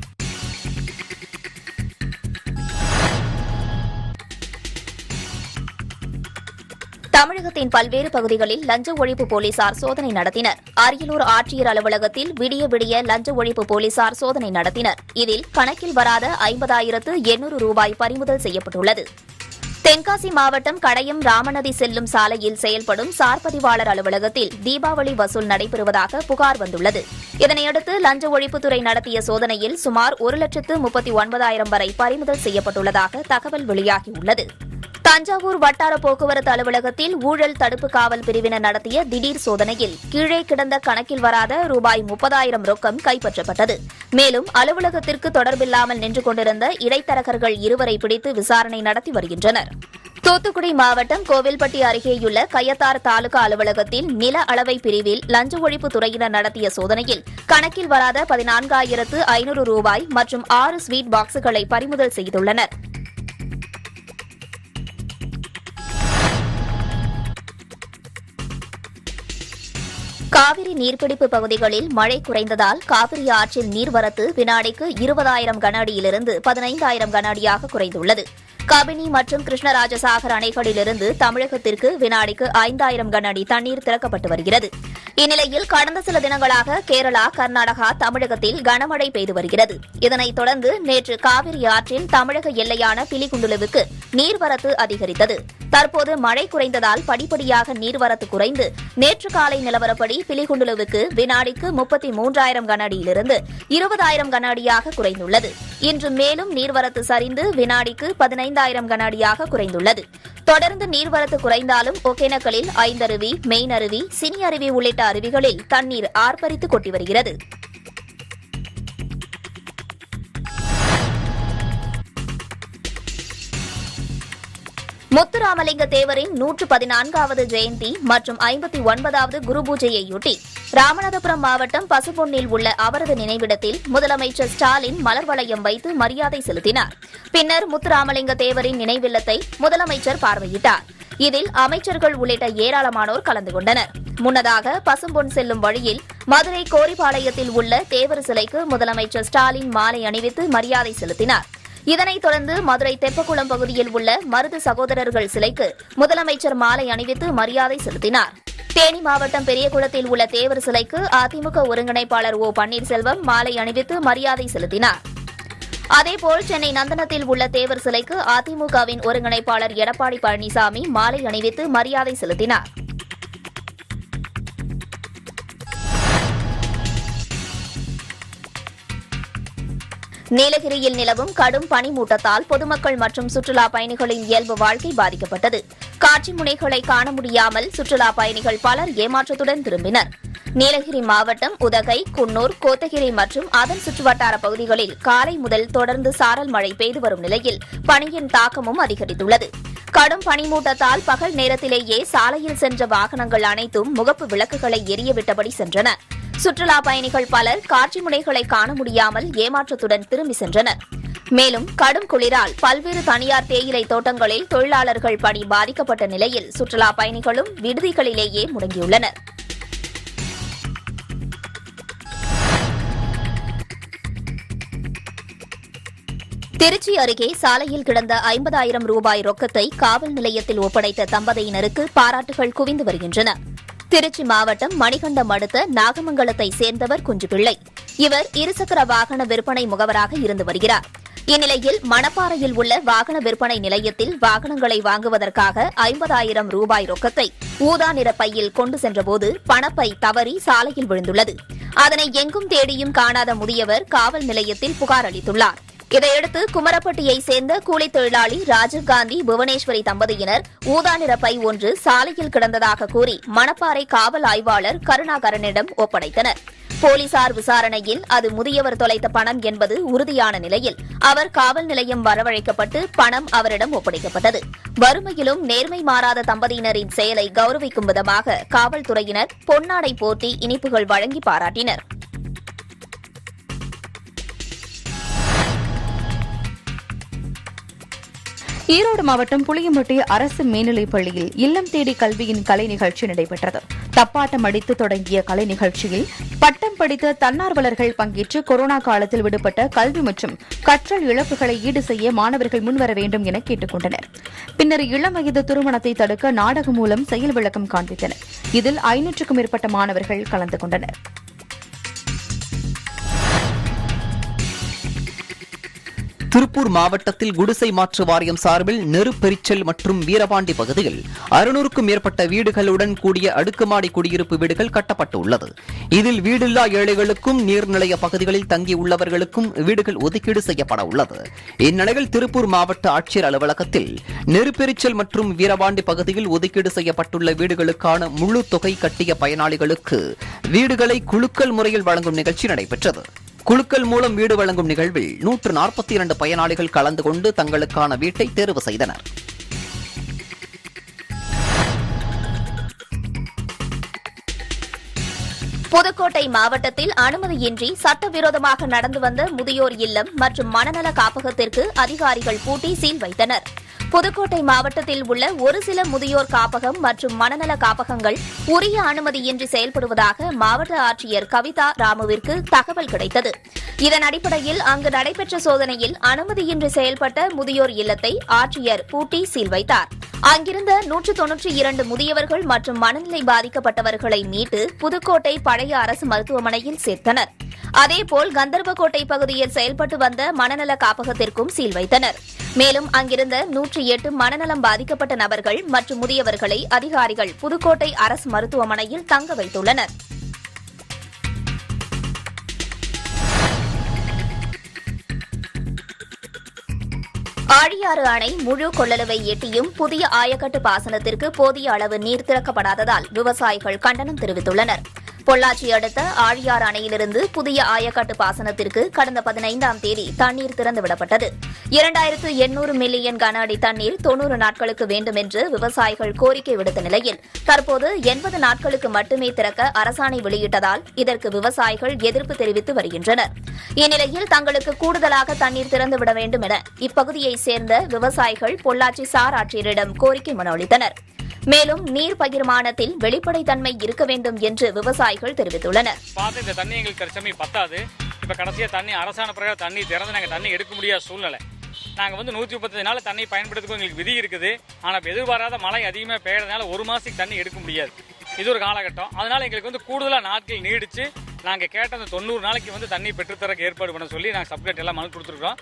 தமிழகத்தின் பல்வேறு பகுதிகளில் லஞ்ச ஒழிப்பு போலீசார் சோதனை நடத்தினர் அரியலூர் ஆட்சியர் அலுவலகத்தில் விடிய விடிய லஞ்ச ஒழிப்பு போலீசார் சோதனை நடத்தினர் இதில் கணக்கில் வராத ஐம்பதாயிரத்து எண்ணூறு ரூபாய் பறிமுதல் செய்யப்பட்டுள்ளது தென்காசி மாவட்டம் கடையம் ராமநதி செல்லும் சாலையில் செயல்படும் சார் பதிவாளர் அலுவலகத்தில் தீபாவளி வசூல் நடைபெறுவதாக புகார் வந்துள்ளது இதனையடுத்து லஞ்ச ஒழிப்புத்துறை நடத்திய சோதனையில் சுமார் ஒரு லட்சத்து முப்பத்தி ஒன்பதாயிரம் வரை பறிமுதல் செய்யப்பட்டுள்ளதாக தகவல் வெளியாகியுள்ளது தஞ்சாவூர் வட்டார போக்குவரத்து அலுவலகத்தில் ஊழல் தடுப்பு காவல் பிரிவினர் நடத்திய திடீர் சோதனையில் கீழே கிடந்த கணக்கில் வராத ரூபாய் முப்பதாயிரம் ரொக்கம் கைப்பற்றப்பட்டது மேலும் அலுவலகத்திற்கு தொடர்பில்லாமல் நின்று கொண்டிருந்த இடைத்தரகர்கள் இருவரை பிடித்து விசாரணை நடத்தி வருகின்றனர் தூத்துக்குடி மாவட்டம் கோவில்பட்டி அருகேயுள்ள கயத்தார் தாலுகா அலுவலகத்தில் நில அளவை பிரிவில் லஞ்ச ஒழிப்பு துறையினர் நடத்திய சோதனையில் கணக்கில் வராத பதினான்காயிரத்து ஐநூறு ரூபாய் மற்றும் ஆறு ஸ்வீட் பாக்ஸுகளை பறிமுதல் செய்துள்ளனர் காவிரி நீர்பிடிப்பு பகுதிகளில் மழை குறைந்ததால் காவிரி ஆற்றில் நீர்வரத்து வினாடிக்கு இருபதாயிரம் கன அடியிலிருந்து பதினைந்தாயிரம் கன அடியாக குறைந்துள்ளது கபினி மற்றும் கிருஷ்ணராஜசாகர் அணைகளிலிருந்து தமிழகத்திற்கு வினாடிக்கு ஐந்தாயிரம் கன அடி தண்ணீர் திறக்கப்பட்டு வருகிறது இந்நிலையில் கடந்த சில தினங்களாக கேரளா கர்நாடகா தமிழகத்தில் கனமழை பெய்து வருகிறது இதனைத் தொடர்ந்து நேற்று காவிரி ஆற்றில் தமிழக எல்லையான பிலிகுண்டுலுவுக்கு நீர்வரத்து அதிகரித்தது தற்போது மழை குறைந்ததால் படிப்படியாக நீர்வரத்து குறைந்து நேற்று காலை நிலவரப்படி பிலிகுண்டுலுவுக்கு வினாடிக்கு முப்பத்தி மூன்றாயிரம் கன அடியிலிருந்து இருபதாயிரம் கன அடியாக குறைந்துள்ளது இன்று மேலும் நீர்வரத்து சரிந்து வினாடிக்கு பதினைந்தாயிரம் கன அடியாக குறைந்துள்ளது தொடர்ந்து நீர்வரத்து குறைந்தாலும் ஒகேனக்கலில் ஐந்தருவி மெயின் அருவி சினி அருவி உள்ளிட்ட அருவிகளில் தண்ணீர் ஆர்ப்பரித்து கொட்டி வருகிறது முத்துராமலிங்க தேவரின் நூற்று பதினான்காவது ஜெயந்தி மற்றும் ஐம்பத்தி ஒன்பதாவது குரு பூஜையையொட்டி ராமநாதபுரம் மாவட்டம் பசுபொன்னில் உள்ள அவரது நினைவிடத்தில் முதலமைச்சர் ஸ்டாலின் மலர் வளையம் வைத்து மரியாதை செலுத்தினார் பின்னர் முத்துராமலிங்க தேவரின் நினைவில்லத்தை முதலமைச்சர் பார்வையிட்டார் இதில் அமைச்சர்கள் உள்ளிட்ட ஏராளமானோர் கலந்து கொண்டனர் முன்னதாக பசும்பொன் செல்லும் வழியில் மதுரை கோரிப்பாளையத்தில் உள்ள தேவர் சிலைக்கு முதலமைச்சர் ஸ்டாலின் மாலை அணிவித்து மரியாதை செலுத்தினார் இதனைத் தொடர்ந்து மதுரை தெப்பக்குளம் பகுதியில் உள்ள மருது சகோதரர்கள் சிலைக்கு முதலமைச்சர் மாலை அணிவித்து மரியாதை செலுத்தினார் தேனி மாவட்டம் பெரியகுளத்தில் உள்ள தேவர் சிலைக்கு அதிமுக ஒருங்கிணைப்பாளர் ஓ பன்னீர்செல்வம் மாலை அணிவித்து மரியாதை செலுத்தினார் அதேபோல் சென்னை நந்தனத்தில் உள்ள தேவர் சிலைக்கு அதிமுகவின் ஒருங்கிணைப்பாளர் எடப்பாடி பழனிசாமி மாலை அணிவித்து மரியாதை செலுத்தினார் நீலகிரியில் நிலவும் கடும் பனிமூட்டத்தால் பொதுமக்கள் மற்றும் சுற்றுலா பயணிகளின் இயல்பு வாழ்க்கை பாதிக்கப்பட்டது காட்சி முனைகளை காண முடியாமல் சுற்றுலா பயணிகள் பலர் ஏமாற்றத்துடன் திரும்பினர் நீலகிரி மாவட்டம் உதகை குன்னூர் கோத்தகிரி மற்றும் அதன் சுற்றுவட்டார பகுதிகளில் காலை முதல் தொடர்ந்து சாரல் மழை பெய்து வரும் நிலையில் பனியின் தாக்கமும் அதிகரித்துள்ளது கடும் பனிமூட்டத்தால் பகல் நேரத்திலேயே சாலையில் சென்ற வாகனங்கள் அனைத்தும் முகப்பு விளக்குகளை எரியவிட்டபடி சென்றன சுற்றுலா பயணிகள் பலர் காட்சி முனைகளை காண முடியாமல் ஏமாற்றத்துடன் திரும்பி சென்றனர் மேலும் கடும் குளிரால் பல்வேறு தனியார் தேயிலை தோட்டங்களில் தொழிலாளர்கள் பணி பாதிக்கப்பட்ட நிலையில் சுற்றுலா பயணிகளும் விடுதிகளிலேயே முடங்கியுள்ளனர் திருச்சி அருகே சாலையில் கிடந்த ஐம்பதாயிரம் ரூபாய் ரொக்கத்தை காவல் நிலையத்தில் ஒப்படைத்த தம்பதியினருக்கு பாராட்டுகள் குவிந்து வருகின்றன திருச்சி மாவட்டம் மணிகண்டம் அடுத்த நாகமங்கலத்தை சேர்ந்தவர் குஞ்சுபிள்ளை இவர் இருசக்கர வாகன விற்பனை முகவராக இருந்து வருகிறார் இந்நிலையில் மணப்பாறையில் உள்ள வாகன விற்பனை நிலையத்தில் வாகனங்களை வாங்குவதற்காக ஐம்பதாயிரம் ரூபாய் ரொக்கத்தை ஊதா நிற பையில் கொண்டு சென்றபோது பணப்பை தவறி சாலையில் விழுந்துள்ளது அதனை எங்கும் தேடியும் காணாத முதியவர் காவல் நிலையத்தில் புகார் அளித்துள்ளார் இதையடுத்து குமரப்பட்டியை சேர்ந்த கூலித் தொழிலாளி ராஜீவ்காந்தி புவனேஸ்வரி தம்பதியினர் ஊதா நிற பை ஒன்று சாலையில் கிடந்ததாக கூறி மணப்பாறை காவல் ஆய்வாளர் கருணாகரனிடம் ஒப்படைத்தனர் போலீசார் விசாரணையில் அது முதியவர் தொலைத்த பணம் என்பது உறுதியான நிலையில் அவர் காவல் நிலையம் வரவழைக்கப்பட்டு பணம் அவரிடம் ஒப்படைக்கப்பட்டது வறுமையிலும் நேர்மை மாறாத தம்பதியினரின் செயலை கௌரவிக்கும் விதமாக காவல்துறையினர் பொன்னாடை போர்த்தி இனிப்புகள் வழங்கி பாராட்டினர் ஈரோடு மாவட்டம் புளியம்பட்டி அரசு மேல்நிலைப் பள்ளியில் இல்லம் தேடி கல்வியின் கலை நிகழ்ச்சி நடைபெற்றது தப்பாட்டம் அடித்து தொடங்கிய கலை நிகழ்ச்சியில் பட்டம் படித்த தன்னார்வலர்கள் பங்கேற்று கொரோனா காலத்தில் விடுபட்ட கல்வி மற்றும் கற்றல் இழப்புகளை ஈடு செய்ய மாணவர்கள் முன்வர வேண்டும் என கேட்டுக் கொண்டனர் பின்னர் இளம் வயது திருமணத்தை தடுக்க நாடகம் மூலம் செயல் விளக்கம் காண்பித்தனர் இதில் ஐநூற்றுக்கும் மேற்பட்ட மாணவர்கள் கலந்து கொண்டனர் திருப்பூர் மாவட்டத்தில் குடிசை மாற்று வாரியம் சார்பில் நெருப்பெரிச்சல் மற்றும் வீரபாண்டி பகுதியில் அறுநூறுக்கும் மேற்பட்ட வீடுகளுடன் கூடிய அடுக்குமாடி குடியிருப்பு வீடுகள் கட்டப்பட்டுள்ளது இதில் வீடில்லா ஏழைகளுக்கும் நீர்நிலைய பகுதிகளில் தங்கியுள்ளவர்களுக்கும் வீடுகள் ஒதுக்கீடு செய்யப்பட உள்ளது இந்நிலையில் திருப்பூர் மாவட்ட ஆட்சியர் அலுவலகத்தில் நெருப்பெரிச்சல் மற்றும் வீரபாண்டி பகுதியில் ஒதுக்கீடு செய்யப்பட்டுள்ள வீடுகளுக்கான முழு தொகை கட்டிய பயனாளிகளுக்கு வீடுகளை குலுக்கல் முறையில் வழங்கும் நிகழ்ச்சி நடைபெற்றது குழுக்கள் மூலம் வீடு வழங்கும் நிகழ்வில் நூற்று நாற்பத்தி இரண்டு பயனாளிகள் கலந்து கொண்டு தங்களுக்கான வீட்டை தேர்வு செய்தனர் புதுக்கோட்டை மாவட்டத்தில் அனுமதியின்றி சட்டவிரோதமாக நடந்து வந்த முதியோர் இல்லம் மற்றும் மனநல காப்பகத்திற்கு அதிகாரிகள் பூட்டி சீல் வைத்தனர் புதுக்கோட்டை மாவட்டத்தில் உள்ள ஒரு சில முதியோர் காப்பகம் மற்றும் மனநல காப்பகங்கள் உரிய அனுமதியின்றி செயல்படுவதாக மாவட்ட ஆட்சியர் கவிதா ராமுவிற்கு தகவல் கிடைத்தது இதன் அடிப்படையில் அங்கு நடைபெற்ற சோதனையில் அனுமதியின்றி செயல்பட்ட முதியோர் இல்லத்தை ஆட்சியர் பூட்டி சீல் வைத்தார் அங்கிருந்த நூற்று தொன்னூற்றி இரண்டு முதியவர்கள் மற்றும் மனநிலை பாதிக்கப்பட்டவர்களை மீட்டு புதுக்கோட்டை பழைய அரசு மருத்துவமனையில் சேர்த்தனர் அதேபோல் கந்தர்வக்கோட்டை பகுதியில் செயல்பட்டு வந்த மனநல காப்பகத்திற்கும் சீல் வைத்தனர் மேலும் அங்கிருந்த நூற்றி எட்டு மனநலம் பாதிக்கப்பட்ட நபர்கள் மற்றும் முதியவர்களை அதிகாரிகள் புதுக்கோட்டை அரசு மருத்துவமனையில் தங்க வைத்துள்ளனர் ஆழியாறு அணை முழு கொள்ளளவை எட்டியும் புதிய ஆயக்கட்டு பாசனத்திற்கு போதிய அளவு நீர் திறக்கப்படாததால் விவசாயிகள் கண்டனம் தெரிவித்துள்ளனர் பொள்ளாச்சி அடுத்த ஆழியாறு அணையிலிருந்து புதிய ஆயக்கட்டு பாசனத்திற்கு கடந்த பதினைந்தாம் தேதி தண்ணீர் திறந்துவிடப்பட்டது இரண்டாயிரத்து எண்ணூறு மில்லியன் கன அடி தண்ணீர் தொன்னூறு நாட்களுக்கு வேண்டும் என்று விவசாயிகள் கோரிக்கை விடுத்த நிலையில் தற்போது எண்பது நாட்களுக்கு மட்டுமே திறக்க அரசாணை வெளியிட்டதால் இதற்கு விவசாயிகள் எதிர்ப்பு தெரிவித்து வருகின்றனர் இந்நிலையில் தங்களுக்கு கூடுதலாக தண்ணீர் திறந்துவிட வேண்டும் என இப்பகுதியைச் சேர்ந்த விவசாயிகள் பொள்ளாச்சி சார் ஆட்சியரிடம் கோரிக்கை மனு அளித்தனர் மேலும் நீர் பகிர்மானத்தில் வெளிப்படைத்தன்மை இருக்க வேண்டும் என்று விவசாயிகள் தெரிவித்துள்ளனர் பார்த்து இந்த தண்ணி எங்களுக்கு தற்சமயம் பத்தாது இப்போ கடைசியாக தண்ணி அரசாணை பிரகாரம் தண்ணி திறந்து நாங்கள் தண்ணி எடுக்க முடியாத சூழ்நிலை நாங்கள் வந்து நூற்றி முப்பத்தஞ்சு நாள் தண்ணி பயன்படுத்துக்கும் எங்களுக்கு விதி இருக்குது ஆனால் இப்போ எதிர்பாராத மழை அதிகமாக பெய்யறதுனால ஒரு மாதத்துக்கு தண்ணி எடுக்க முடியாது இது ஒரு காலகட்டம் அதனால எங்களுக்கு வந்து கூடுதலாக நாட்கள் நீடிச்சு நாங்கள் கேட்ட அந்த தொண்ணூறு நாளைக்கு வந்து தண்ணி பெற்றுத்தரக்கு ஏற்பாடு பண்ண சொல்லி நாங்கள் சப்ளேட் எல்லாம் மனு கொடுத்துருக்கோம்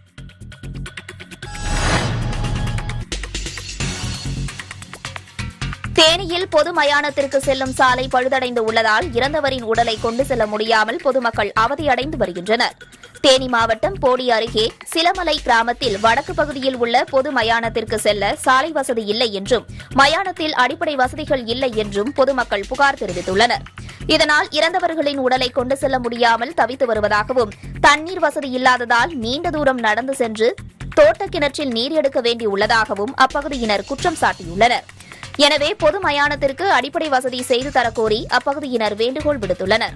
தேனியில் பொது மயானத்திற்கு செல்லும் சாலை பழுதடைந்து உள்ளதால் இறந்தவரின் உடலை கொண்டு செல்ல முடியாமல் பொதுமக்கள் அவதியடைந்து வருகின்றனர் தேனி மாவட்டம் போடி அருகே சிலமலை கிராமத்தில் வடக்கு பகுதியில் உள்ள பொது மயானத்திற்கு செல்ல சாலை வசதி இல்லை என்றும் மயானத்தில் அடிப்படை வசதிகள் இல்லை என்றும் பொதுமக்கள் புகார் தெரிவித்துள்ளனர் இதனால் இறந்தவர்களின் உடலை கொண்டு செல்ல முடியாமல் தவித்து வருவதாகவும் தண்ணீர் வசதி இல்லாததால் நீண்ட தூரம் நடந்து சென்று தோட்ட கிணற்றில் நீர் எடுக்க வேண்டியுள்ளதாகவும் அப்பகுதியினர் குற்றம் சாட்டியுள்ளனர் எனவே பொது மயானத்திற்கு அடிப்படை வசதி செய்து தரக்கோரி அப்பகுதியினர் வேண்டுகோள் விடுத்துள்ளனர்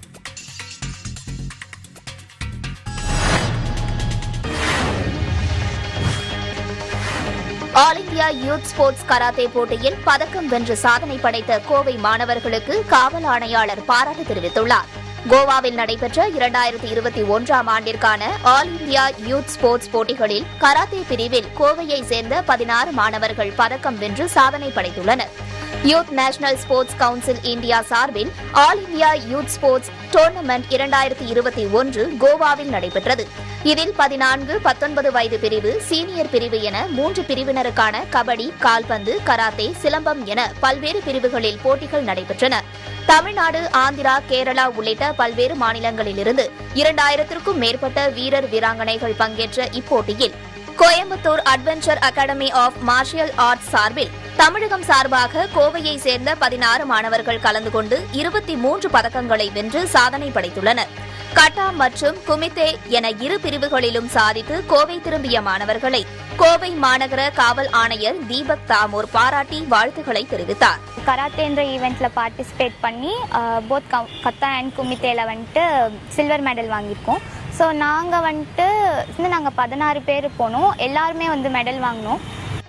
all India youth sports karate போட்டியில் பதக்கம் வென்று சாதனை படைத்த கோவை மாணவர்களுக்கு காவல் ஆணையாளர் பாராட்டு தெரிவித்துள்ளார் கோவாவில் நடைபெற்ற இரண்டாயிரத்தி இருபத்தி ஒன்றாம் ஆண்டிற்கான ஆல் இந்தியா யூத் ஸ்போர்ட்ஸ் போட்டிகளில் கராத்தே பிரிவில் கோவையைச் சேர்ந்த பதினாறு மாணவர்கள் பதக்கம் வென்று சாதனை படைத்துள்ளனர் youth national sports council India சார்பில் all India youth sports tournament இரண்டாயிரத்தி இருபத்தி ஒன்று கோவாவில் நடைபெற்றது இதில் பதினான்கு பத்தொன்பது வயது பிரிவு சீனியர் பிரிவு என மூன்று பிரிவினருக்கான கபடி கால்பந்து கராத்தே சிலம்பம் என பல்வேறு பிரிவுகளில் போட்டிகள் நடைபெற்றன தமிழ்நாடு ஆந்திரா கேரளா உள்ளிட்ட பல்வேறு மாநிலங்களிலிருந்து இரண்டாயிரத்திற்கும் மேற்பட்ட வீரர் வீராங்கனைகள் பங்கேற்ற இப்போட்டியில் Coimbatore adventure academy of martial arts சார்பில் தமிழகம் சார்பாக கோவையை சேர்ந்த பதினாறு மாணவர்கள் கலந்து கொண்டு இருபத்தி மூன்று பதக்கங்களை வென்று சாதனை படைத்துள்ளனர் கட்டா மற்றும் குமித்தே என இரு பிரிவுகளிலும் சாதித்து கோவை திரும்பிய மாணவர்களை கோவை மாநகர காவல் ஆணையர் தீபக் தாமூர் பாராட்டி வாழ்த்துக்களை தெரிவித்தார் கராத்தேன்ற ஈவெண்ட்டில் பார்ட்டிசிபேட் பண்ணி போத் கத்தா அண்ட் குமித்தேல வந்துட்டு சில்வர் மெடல் வாங்கியிருக்கோம் ஸோ நாங்கள் வந்துட்டு வந்து நாங்கள் பதினாறு பேர் போனோம் எல்லாருமே வந்து மெடல் வாங்கினோம்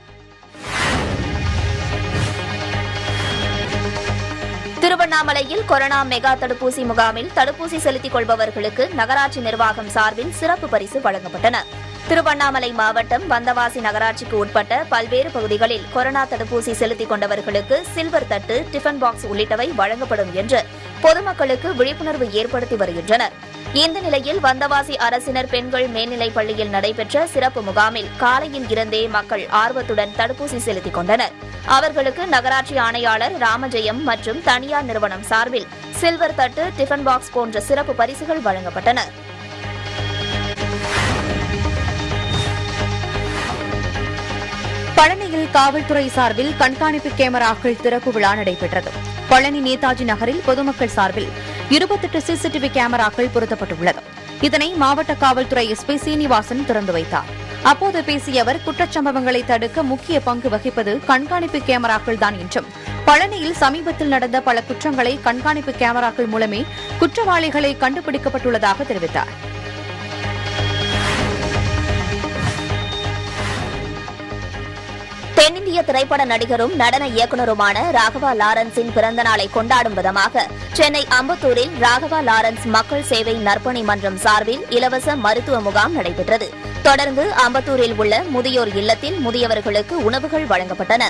திருவண்ணாமலையில் கொரோனா மெகா தடுப்பூசி முகாமில் தடுப்பூசி செலுத்திக் கொள்பவர்களுக்கு நகராட்சி நிர்வாகம் சார்பில் சிறப்பு பரிசு வழங்கப்பட்டன திருவண்ணாமலை மாவட்டம் வந்தவாசி நகராட்சிக்கு உட்பட்ட பல்வேறு பகுதிகளில் கொரோனா தடுப்பூசி செலுத்திக் கொண்டவர்களுக்கு சில்வர் தட்டு டிஃபன் பாக்ஸ் உள்ளிட்டவை வழங்கப்படும் என்று பொதுமக்களுக்கு விழிப்புணர்வு ஏற்படுத்தி வருகின்றனர் இந்த நிலையில் வந்தவாசி அரசினர் பெண்கள் மேல்நிலைப் பள்ளியில் நடைபெற்ற சிறப்பு முகாமில் காலையில் இருந்தே மக்கள் ஆர்வத்துடன் தடுப்பூசி செலுத்திக் கொண்டனர் அவர்களுக்கு நகராட்சி ஆணையாளர் ராமஜெயம் மற்றும் தனியார் நிறுவனம் சார்பில் சில்வர் தட்டு டிஃபன் பாக்ஸ் போன்ற சிறப்பு பரிசுகள் வழங்கப்பட்டன பழனியில் காவல்துறை சார்பில் கண்காணிப்பு கேமராக்கள் திறப்பு விழா நடைபெற்றது பழனி நேதாஜி நகரில் பொதுமக்கள் சார்பில் இருபத்தெட்டு சிசிடிவி கேமராக்கள் பொருத்தப்பட்டுள்ளது இதனை மாவட்ட காவல்துறை எஸ்பி சீனிவாசன் திறந்து வைத்தார் அப்போது பேசிய அவர் குற்றச்சம்பவங்களை தடுக்க முக்கிய பங்கு வகிப்பது கண்காணிப்பு கேமராக்கள் தான் என்றும் பழனியில் சமீபத்தில் நடந்த பல குற்றங்களை கண்காணிப்பு கேமராக்கள் மூலமே குற்றவாளிகளை கண்டுபிடிக்கப்பட்டுள்ளதாக தெரிவித்தார் தென்னிந்திய திரைப்பட நடிகரும் நடன இயக்குநருமான ராகவா லாரன்ஸின் பிறந்த நாளை கொண்டாடும் விதமாக சென்னை அம்பத்தூரில் ராகவா லாரன்ஸ் மக்கள் சேவை நற்பணி மன்றம் சார்பில் இலவச மருத்துவ முகாம் நடைபெற்றது தொடர்ந்து அம்பத்தூரில் உள்ள முதியோர் இல்லத்தில் முதியவர்களுக்கு உணவுகள் வழங்கப்பட்டன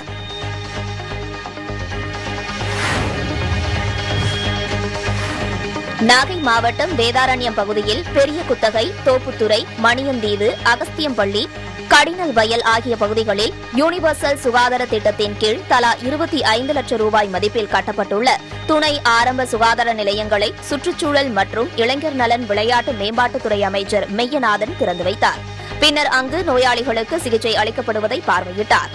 நாகை மாவட்டம் வேதாரண்யம் பகுதியில் பெரிய குத்தகை தோப்புத்துறை மணியந்தீவு அகஸ்தியம்பள்ளி கடினல் வயல் ஆகிய பகுதிகளில் யூனிவர்சல் சுகாதார திட்டத்தின் கீழ் தலா இருபத்தி ஐந்து லட்சம் ரூபாய் மதிப்பில் கட்டப்பட்டுள்ள துணை ஆரம்ப சுகாதார நிலையங்களை சுற்றுச்சூழல் மற்றும் இளைஞர் நலன் விளையாட்டு மேம்பாட்டுத்துறை அமைச்சர் மெய்யநாதன் திறந்து வைத்தார் பின்னர் அங்கு நோயாளிகளுக்கு சிகிச்சை அளிக்கப்படுவதை பார்வையிட்டார்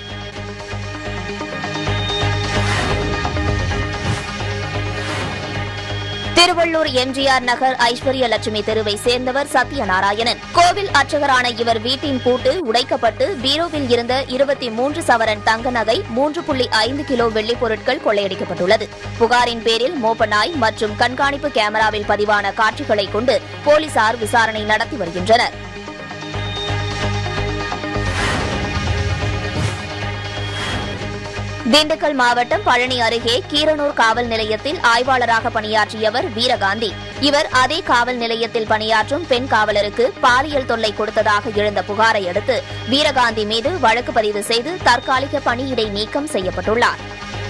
திருவள்ளூர் எம்ஜிஆர் நகர் ஐஸ்வர்ய லட்சுமி தெருவை சேர்ந்தவர் சத்யநாராயணன் கோவில் அர்ச்சகரான இவர் வீட்டின் பூட்டு உடைக்கப்பட்டு பீரோவில் இருந்த இருபத்தி மூன்று சவரன் தங்க நகை மூன்று புள்ளி ஐந்து கிலோ வெள்ளிப் பொருட்கள் கொள்ளையடிக்கப்பட்டுள்ளது புகாரின் பேரில் மோப்ப நாய் மற்றும் கண்காணிப்பு கேமராவில் பதிவான காட்சிகளை கொண்டு போலீசார் விசாரணை நடத்தி வருகின்றனர் திண்டுக்கல் மாவட்டம் பழனி அருகே கீரனூர் காவல் நிலையத்தில் ஆய்வாளராக பணியாற்றியவர் வீரகாந்தி இவர் அதே காவல் நிலையத்தில் பணியாற்றும் பெண் காவலருக்கு பாலியல் தொல்லை கொடுத்ததாக எழுந்த புகாரை அடுத்து வீரகாந்தி மீது வழக்கு பதிவு செய்து தற்காலிக பணியிடை நீக்கம் செய்யப்பட்டுள்ளார்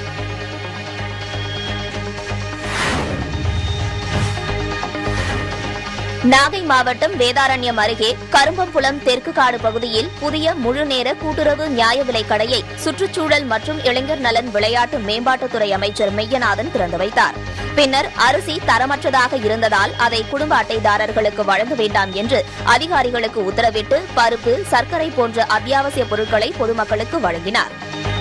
நாகை மாவட்டம் வேதாரண்யம் அருகே கரும்பம்புலம் தெற்கு காடு பகுதியில் புதிய முழுநேர கூட்டுறவு நியாய விலைக் கடையை சுற்றுச்சூழல் மற்றும் இளைஞர் நலன் விளையாட்டு மேம்பாட்டுத்துறை அமைச்சர் மெய்யநாதன் திறந்து வைத்தார் பின்னர் அரிசி தரமற்றதாக இருந்ததால் அதை குடும்ப அட்டைதாரர்களுக்கு வழங்க வேண்டாம் என்று அதிகாரிகளுக்கு உத்தரவிட்டு பருப்பு சர்க்கரை போன்ற அத்தியாவசிய பொருட்களை பொதுமக்களுக்கு வழங்கினார்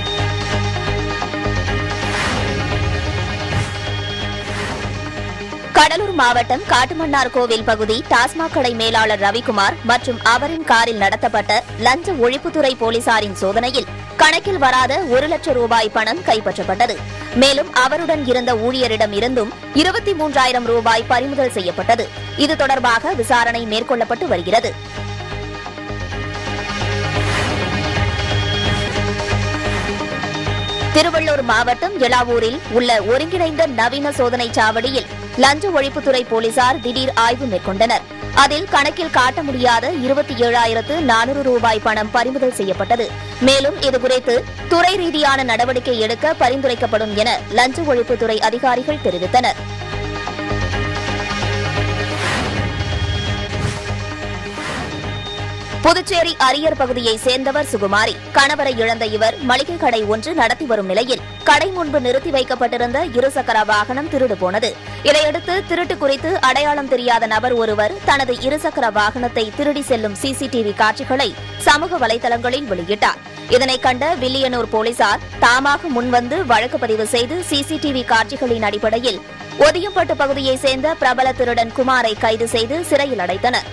கடலூர் மாவட்டம் காட்டுமன்னார் கோவில் பகுதி டாஸ்மாக் கடை மேலாளர் ரவிக்குமார் மற்றும் அவரின் காரில் நடத்தப்பட்ட லஞ்ச ஒழிப்புத்துறை போலீசாரின் சோதனையில் கணக்கில் வராத ஒரு லட்சம் ரூபாய் பணம் கைப்பற்றப்பட்டது மேலும் அவருடன் இருந்த ஊழியரிடம் இருந்தும் இருபத்தி மூன்றாயிரம் ரூபாய் பறிமுதல் செய்யப்பட்டது இது தொடர்பாக விசாரணை மேற்கொள்ளப்பட்டு வருகிறது திருவள்ளூர் மாவட்டம் எலாவூரில் உள்ள ஒருங்கிணைந்த நவீன சோதனை சாவடியில் லஞ்ச ஒழிப்புத்துறை போலீசார் திடீர் ஆய்வு மேற்கொண்டனர் அதில் கணக்கில் காட்ட முடியாத இருபத்தி ஏழாயிரத்து நானூறு ரூபாய் பணம் பறிமுதல் செய்யப்பட்டது மேலும் இதுகுறித்து துறை ரீதியான நடவடிக்கை எடுக்க பரிந்துரைக்கப்படும் என லஞ்ச ஒழிப்புத்துறை அதிகாரிகள் தெரிவித்தனர் புதுச்சேரி அரியர் பகுதியைச் சேர்ந்தவர் சுகுமாரி கணவரை இழந்த இவர் மளிகை கடை ஒன்று நடத்தி வரும் நிலையில் கடை முன்பு நிறுத்தி வைக்கப்பட்டிருந்த இருசக்கர வாகனம் திருடு போனது இதையடுத்து திருட்டு குறித்து அடையாளம் தெரியாத நபர் ஒருவர் தனது இருசக்கர வாகனத்தை திருடி செல்லும் சிசிடிவி காட்சிகளை சமூக வலைதளங்களில் வெளியிட்டார் இதனை கண்ட வில்லியனூர் போலீசார் தாமாக முன்வந்து வழக்கு பதிவு செய்து சிசிடிவி காட்சிகளின் அடிப்படையில் ஒதியம்பட்டு பகுதியைச் சேர்ந்த பிரபல திருடன் குமாரை கைது செய்து சிறையில் அடைத்தனர்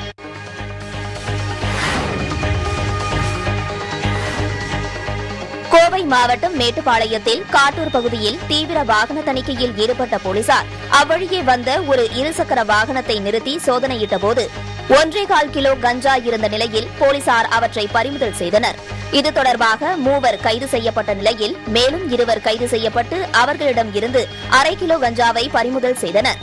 கோவை மாவட்டம் மேட்டுப்பாளையத்தில் காட்டூர் பகுதியில் தீவிர வாகன தணிக்கையில் ஈடுபட்ட போலீசார் அவ்வழியே வந்த ஒரு இருசக்கர வாகனத்தை நிறுத்தி சோதனையிட்ட போது ஒன்றே கால் கிலோ கஞ்சா இருந்த நிலையில் போலீசார் அவற்றை பறிமுதல் செய்தனர் இது தொடர்பாக மூவர் கைது செய்யப்பட்ட நிலையில் மேலும் இருவர் கைது செய்யப்பட்டு அவர்களிடம் இருந்து அரை கிலோ கஞ்சாவை பறிமுதல் செய்தனர்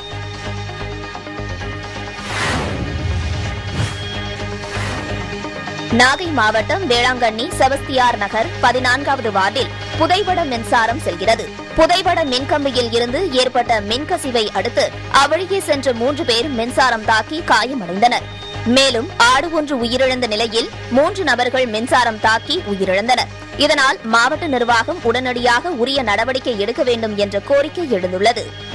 நாகை மாவட்டம் வேளாங்கண்ணி செபஸ்தியார் நகர் பதினான்காவது வார்டில் புதைவட மின்சாரம் செல்கிறது புதைவட மின்கம்பியில் இருந்து ஏற்பட்ட மின்கசிவை அடுத்து அவ்வழியே சென்ற மூன்று பேர் மின்சாரம் தாக்கி காயமடைந்தனர் மேலும் ஆடு ஒன்று உயிரிழந்த நிலையில் மூன்று நபர்கள் மின்சாரம் தாக்கி உயிரிழந்தனர் இதனால் மாவட்ட நிர்வாகம் உடனடியாக உரிய நடவடிக்கை எடுக்க வேண்டும் என்ற கோரிக்கை எழுந்துள்ளது